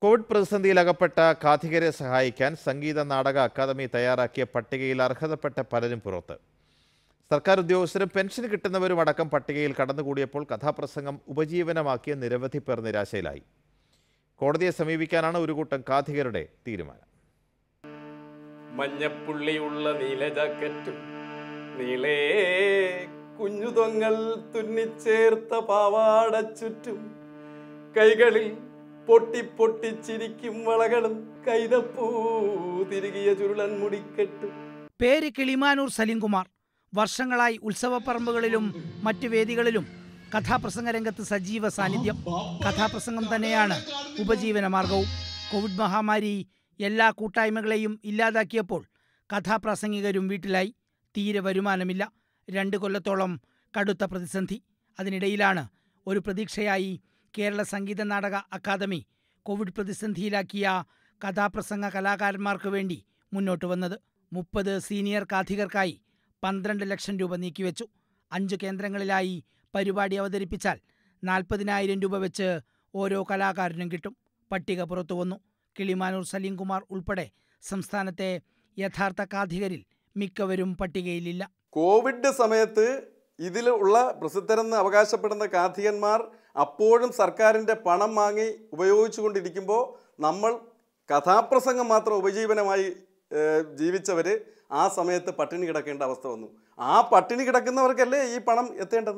Covid പ്രതിസന്ധിയിൽ അകപ്പെട്ട കാഥികരെ സഹായിക്കാൻ സംഗീത നാടക അക്കാദമി തയ്യാറാക്കിയ പട്ടികയിൽ അർഹതപ്പെട്ട പലരും പുറത്ത് സർക്കാർ ഉദ്യോഗസ്ഥരും പെൻഷൻ കിട്ടുന്നവരും അടക്കം പട്ടികയിൽ കടന്നുകൂടിയപ്പോൾ കഥാപ്രസംഗം ഉപജീവനമാക്കിയ നിരവധി പേർ നിരാശയിലായി കോടതിയെ സമീപിക്കാനാണ് ഒരു കൂട്ടം കാഥികരുടെ തീരുമാനം മഞ്ഞപ്പുള്ളിയുള്ള നീല ജാക്കറ്റും നീളേ കുഞ്ഞുതൊങ്ങൾ തുന്നിച്ചേർത്ത പാവാട ചുറ്റും കൈകളിൽ പൊട്ടി പൊട്ടിച്ചിരിക്കും വളകളും കൈതപ്പൂ തിരികിയ ചുരുളൻ മുടിക്കെട്ടും പേര് കിളിമാനൂർ സലീംകുമാർ വർഷങ്ങളായി ഉത്സവപ്പറമ്പുകളിലും മറ്റ് വേദികളിലും കഥാപ്രസംഗ രംഗത്ത് സജീവ സാന്നിധ്യം കഥാപ്രസംഗം തന്നെയാണ് ഉപജീവന മാർഗവും കോവിഡ് മഹാമാരി എല്ലാ കൂട്ടായ്മകളെയും ഇല്ലാതാക്കിയപ്പോൾ കഥാപ്രാസംഗികരും വീട്ടിലായി തീരെ വരുമാനമില്ല രണ്ട് കൊല്ലത്തോളം കടുത്ത പ്രതിസന്ധി അതിനിടയിലാണ് ഒരു പ്രതീക്ഷയായി കേരള സംഗീത നാടക അക്കാദമി കോവിഡ് പ്രതിസന്ധിയിലാക്കിയ കഥാപ്രസംഗ കലാകാരന്മാർക്ക് വേണ്ടി മുന്നോട്ട് വന്നത് മുപ്പത് സീനിയർ കാഥികർക്കായി പന്ത്രണ്ട് ലക്ഷം രൂപ നീക്കിവെച്ചു അഞ്ച് കേന്ദ്രങ്ങളിലായി പരിപാടി അവതരിപ്പിച്ചാൽ നാൽപ്പതിനായിരം രൂപ വെച്ച് ഓരോ കലാകാരനും കിട്ടും പട്ടിക പുറത്തു വന്നു കിളിമാനൂർ സലീംകുമാർ ഉൾപ്പെടെ സംസ്ഥാനത്തെ യഥാർത്ഥ കാഥികരിൽ മിക്കവരും പട്ടികയിലില്ല കോവിഡ് സമയത്ത് ഇതിലുള്ള പ്രസിദ്ധരെന്ന് അവകാശപ്പെടുന്ന കാഥികന്മാർ അപ്പോഴും സർക്കാരിൻ്റെ പണം വാങ്ങി ഉപയോഗിച്ചുകൊണ്ടിരിക്കുമ്പോൾ നമ്മൾ കഥാപ്രസംഗം മാത്രം ഉപജീവനമായി ജീവിച്ചവർ ആ സമയത്ത് പട്ടിണി കിടക്കേണ്ട അവസ്ഥ വന്നു ആ പട്ടിണി കിടക്കുന്നവർക്കല്ലേ ഈ പണം എത്തേണ്ടത്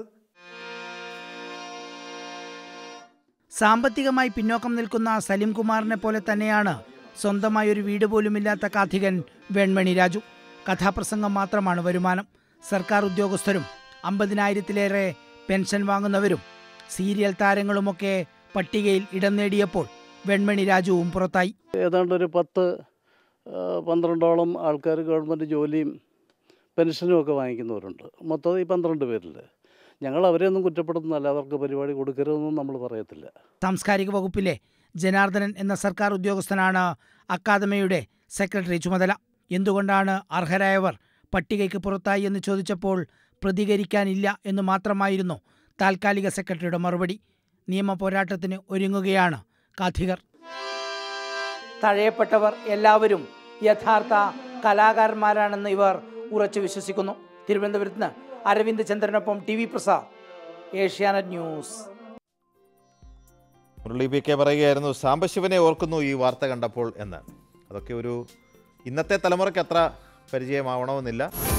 സാമ്പത്തികമായി പിന്നോക്കം നിൽക്കുന്ന സലീംകുമാറിനെ പോലെ തന്നെയാണ് സ്വന്തമായി ഒരു വീട് പോലുമില്ലാത്ത കാഥികൻ വെൺമണി രാജു കഥാപ്രസംഗം മാത്രമാണ് വരുമാനം സർക്കാർ ഉദ്യോഗസ്ഥരും അമ്പതിനായിരത്തിലേറെ പെൻഷൻ വാങ്ങുന്നവരും സീരിയൽ താരങ്ങളുമൊക്കെ പട്ടികയിൽ ഇടം നേടിയപ്പോൾ വെൺമണി രാജുവും പുറത്തായി ഏതാണ്ട് ഒരു പത്ത് ആ, പന്ത്രണ്ടോളം ആൾക്കാർ ഗവൺമെൻറ് ജോലിയും പെൻഷനും ഒക്കെ വാങ്ങിക്കുന്നവരുണ്ട് മൊത്തം ഈ പന്ത്രണ്ട് പേരിൽ ഞങ്ങൾ അവരെയൊന്നും കുറ്റപ്പെടുത്തുന്നല്ല അവർക്ക് പരിപാടി കൊടുക്കരുതെന്നും നമ്മൾ പറയത്തില്ല സാംസ്കാരിക വകുപ്പിലെ ജനാർദ്ദനൻ എന്ന സർക്കാർ ഉദ്യോഗസ്ഥനാണ് അക്കാദമിയുടെ സെക്രട്ടറി ചുമതല എന്തുകൊണ്ടാണ് അർഹരായവർ പട്ടികയ്ക്ക് പുറത്തായി എന്ന് ചോദിച്ചപ്പോൾ പ്രതികരിക്കാനില്ല എന്ന് മാത്രമായിരുന്നു താൽക്കാലിക സെക്രട്ടറിയുടെ മറുപടി നിയമ പോരാട്ടത്തിന് ഒരുങ്ങുകയാണ് കാഥികർ തഴയപ്പെട്ടവർ എല്ലാവരും യഥാർത്ഥ കലാകാരന്മാരാണെന്ന് ഇവർ ഉറച്ചു വിശ്വസിക്കുന്നു തിരുവനന്തപുരത്ത് നിന്ന് അരവിന്ദ് ചന്ദ്രനൊപ്പം T V Prasad Asianet news Murali P K പറയുകയായിരുന്നു സാംബശിവനെ ഓർക്കുന്നു ഈ വാർത്ത കണ്ടപ്പോൾ എന്ന് അതൊക്കെ ഒരു ഇന്നത്തെ തലമുറയ്ക്ക് അത്ര പരിചയമാവണമെന്നില്ല